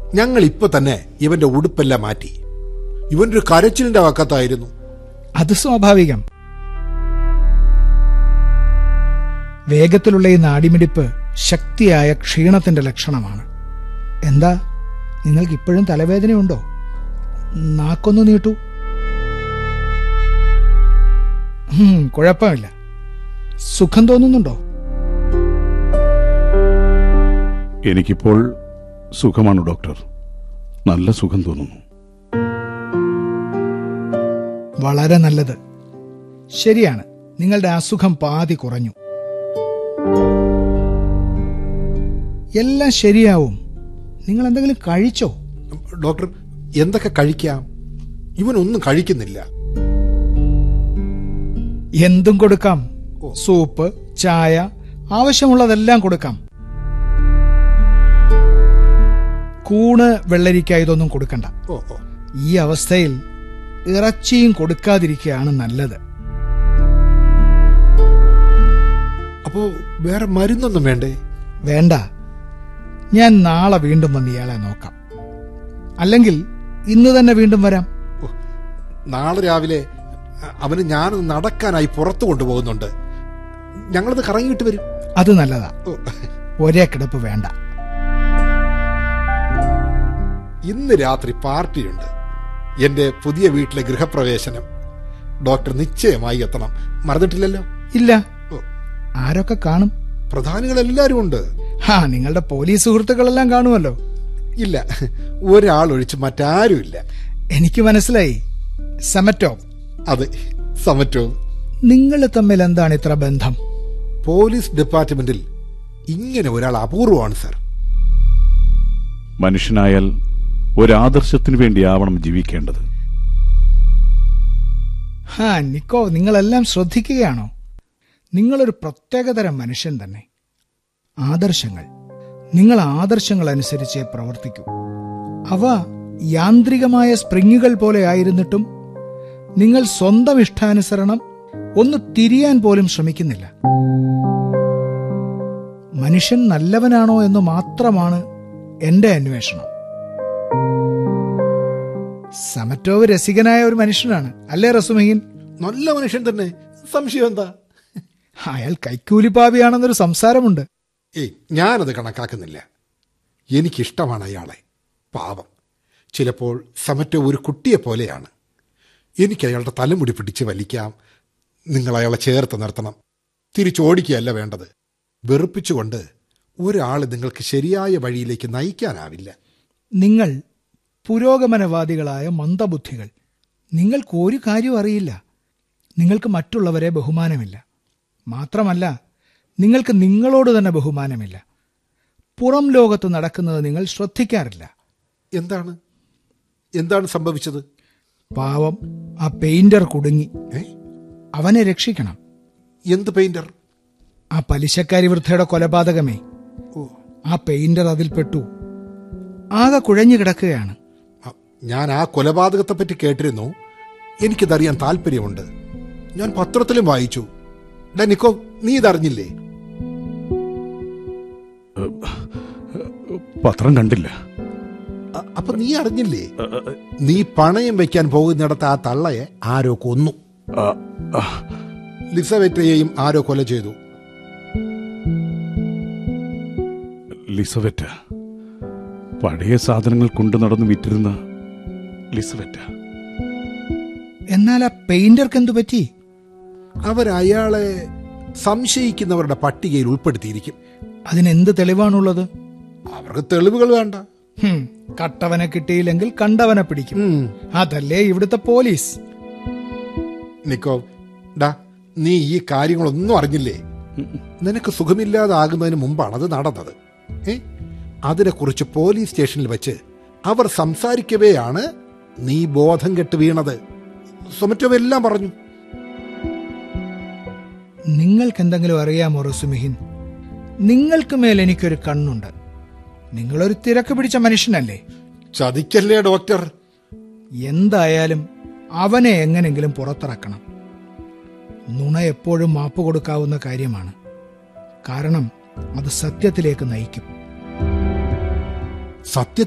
ഞങ്ങൾ ഇപ്പൊ തന്നെ ഇവന്റെ ഉടുപ്പെല്ലാം മാറ്റി ഇവനൊരു കരച്ചിലിന്റെ വക്കത്തായിരുന്നു അത് സ്വാഭാവികം വേഗത്തിലുള്ള ഈ നാടിമിടിപ്പ് ശക്തിയായ ക്ഷീണത്തിന്റെ ലക്ഷണമാണ് എന്താ നിങ്ങൾക്ക് ഇപ്പോഴും തലവേദനയുണ്ടോ നാക്കൊന്നു നീട്ടു ഹും, കുഴപ്പമില്ല സുഖം തോന്നുന്നുണ്ടോ എനിക്കിപ്പോൾ സുഖമാണ് ഡോക്ടർ നല്ല സുഖം തോന്നുന്നു വളരെ നല്ലത് ശരിയാണ് നിങ്ങളുടെ അസുഖം പാതി കുറഞ്ഞു എല്ലാം ശരിയാവും നിങ്ങൾ എന്തെങ്കിലും കഴിച്ചോ ഡോക്ടർ എന്തൊക്കെ കഴിക്കാം ഇവനൊന്നും കഴിക്കുന്നില്ല എന്തും കൊടുക്കാം സൂപ്പ് ചായ ആവശ്യമുള്ളതെല്ലാം കൊടുക്കാം കൂണ് വെള്ളരിക്ക ഇതൊന്നും കൊടുക്കണ്ട ഓ ഓ ഈ അവസ്ഥയിൽ ഇറച്ചിയും കൊടുക്കാതിരിക്കുകയാണ് നല്ലത് അപ്പോ വേറെ മരുന്നൊന്നും വേണ്ടേ വേണ്ട ഞാൻ നാളെ വീണ്ടും വന്ന് ഇയാളെ നോക്കാം അല്ലെങ്കിൽ ഇന്ന് തന്നെ വീണ്ടും വരാം ഓ, നാളെ രാവിലെ അ- അവന് ഞാനൊന്ന് നടക്കാനായി പുറത്തു കൊണ്ടുപോകുന്നുണ്ട് ഞങ്ങളത് കറങ്ങിയിട്ട് വരും അത് നല്ലതാ ഓ, ഒരേ കിടപ്പ് വേണ്ട ഇന്ന് രാത്രി പാർട്ടിയുണ്ട് എന്റെ പുതിയ വീട്ടിലെ ഗൃഹപ്രവേശനം ഡോക്ടർ നിശ്ചയമായി എത്തണം മറന്നിട്ടില്ലല്ലോ ഇല്ല ഓ, ആരൊക്കെ കാണും പ്രധാനികളെല്ലാരും ഉണ്ട് ഹാ നിങ്ങളുടെ പോലീസ് സുഹൃത്തുക്കളെല്ലാം കാണുമല്ലോ ഇല്ല ഒരാൾ ഒഴിച്ച് മറ്റാരുമില്ല എനിക്ക് മനസ്സിലായി സമറ്റോ അതെ സമറ്റോ നിങ്ങൾ തമ്മിൽ എന്താണ് ഇത്ര ബന്ധം പോലീസ് ഡിപ്പാർട്ട്മെന്റിൽ ഇങ്ങനെ ഒരാൾ അപൂർവമാണ് സർ മനുഷ്യനായാൽ ഒരാദർശത്തിനു വേണ്ടിയാവണം ജീവിക്കേണ്ടത് ഹാ നിക്കോ നിങ്ങളെല്ലാം ശ്രദ്ധിക്കുകയാണോ നിങ്ങളൊരു പ്രത്യേകതരം മനുഷ്യൻ തന്നെ ആദർശങ്ങൾ നിങ്ങൾ ആദർശങ്ങൾ അനുസരിച്ചേ പ്രവർത്തിക്കൂ അവ യാന്ത്രികമായ സ്പ്രിങ്ങുകൾ പോലെ ആയിരുന്നിട്ടും നിങ്ങൾ സ്വന്തം ഇഷ്ടാനുസരണം ഒന്ന് തിരിയാൻ പോലും ശ്രമിക്കുന്നില്ല മനുഷ്യൻ നല്ലവനാണോ എന്ന് മാത്രമാണ് എന്റെ അന്വേഷണം സമറ്റോവ് രസികനായ ഒരു മനുഷ്യനാണ് അല്ലേ റസുമഹീൻ നല്ല മനുഷ്യൻ തന്നെ സംശയം എന്താ അയാൾ കൈക്കൂലിപ്പാവിയാണെന്നൊരു സംസാരമുണ്ട് ഏയ് ഞാനത് കണക്കാക്കുന്നില്ല എനിക്കിഷ്ടമാണ് അയാളെ പാവം ചിലപ്പോൾ സമറ്റോ ഒരു കുട്ടിയെ പോലെയാണ് എനിക്ക് അയാളുടെ തലമുടി പിടിച്ച് വലിക്കാം നിങ്ങൾ അയാളെ ചേർത്ത് നിർത്തണം തിരിച്ചോടിക്കുകയല്ല വേണ്ടത് വെറുപ്പിച്ചുകൊണ്ട് ഒരാൾ നിങ്ങൾക്ക് ശരിയായ വഴിയിലേക്ക് നയിക്കാനാവില്ല നിങ്ങൾ പുരോഗമനവാദികളായ മന്ദബുദ്ധികൾ നിങ്ങൾക്ക് ഒരു കാര്യം അറിയില്ല നിങ്ങൾക്ക് മറ്റുള്ളവരെ ബഹുമാനമില്ല മാത്രമല്ല നിങ്ങൾക്ക് നിങ്ങളോട് തന്നെ ബഹുമാനമില്ല പുറം ലോകത്ത് നടക്കുന്നത് നിങ്ങൾ ശ്രദ്ധിക്കാറില്ല എന്താണ് എന്താണ് സംഭവിച്ചത് പാവം ആ പെയിന്റർ കുടുങ്ങി ഏ അവനെ രക്ഷിക്കണം എന്ത് പെയിന്റർ ആ പലിശക്കാരി വൃദ്ധയുടെ കൊലപാതകമേ ഓ ആ പെയിന്റർ അതിൽപ്പെട്ടു ആകെ കുഴഞ്ഞു കിടക്കുകയാണ് അ, ഞാൻ ആ കൊലപാതകത്തെ പറ്റി കേട്ടിരുന്നു എനിക്കിതറിയാൻ താല്പര്യമുണ്ട് ഞാൻ പത്രത്തിലും വായിച്ചു ഡാ നിക്കോ നീ ഇതറിഞ്ഞില്ലേ പത്രം കണ്ടില്ല അ- അപ്പൊ നീ അറിഞ്ഞില്ലേ നീ പണയം വെക്കാൻ പോകുന്നിടത്ത് ആ തള്ളയെ ആരോ കൊന്നു ആ, ആ, ലിസവെറ്റയെയും ആരോ കൊല ചെയ്തു ലിസവറ്റ പഴയ സാധനങ്ങൾ കൊണ്ടു നടന്ന് വിറ്റിരുന്ന ലിസവറ്റ എന്നാൽ ആ പെയിന്റർക്ക് എന്തു പറ്റി അവരയാളെ സംശയിക്കുന്നവരുടെ പട്ടികയിൽ ഉൾപ്പെടുത്തിയിരിക്കും അതിനെന്ത് തെളിവാണുള്ളത് അവർക്ക് തെളിവുകൾ വേണ്ട ഹും, കട്ടവനെ കിട്ടിയില്ലെങ്കിൽ കണ്ടവനെ പിടിക്കും ഉം. അതല്ലേ ഇവിടുത്തെ പോലീസ് നിക്കോ ഡാ നീ ഈ കാര്യങ്ങളൊന്നും അറിഞ്ഞില്ലേ നിനക്ക് സുഖമില്ലാതാകുന്നതിന് മുമ്പാണ് അത് നടന്നത് ഏ അതിനെക്കുറിച്ച് പോലീസ് സ്റ്റേഷനിൽ വെച്ച് അവർ സംസാരിക്കവെയാണ് നീ ബോധം കെട്ട് വീണത് സൊമറ്റോ എല്ലാം പറഞ്ഞു നിങ്ങൾക്ക് എന്തെങ്കിലും അറിയാമോ റസുമിഹിൻ നിങ്ങൾക്ക് മേൽ എനിക്കൊരു കണ്ണുണ്ട് നിങ്ങളൊരു തിരക്ക് പിടിച്ച മനുഷ്യനല്ലേ ചതിക്കല്ലേ ഡോക്ടർ എന്തായാലും അവനെ എങ്ങനെങ്കിലും പുറത്തിറക്കണം നുണ എപ്പോഴും മാപ്പ് കൊടുക്കാവുന്ന കാര്യമാണ് കാരണം അത് സത്യത്തിലേക്ക് നയിക്കും സത്യ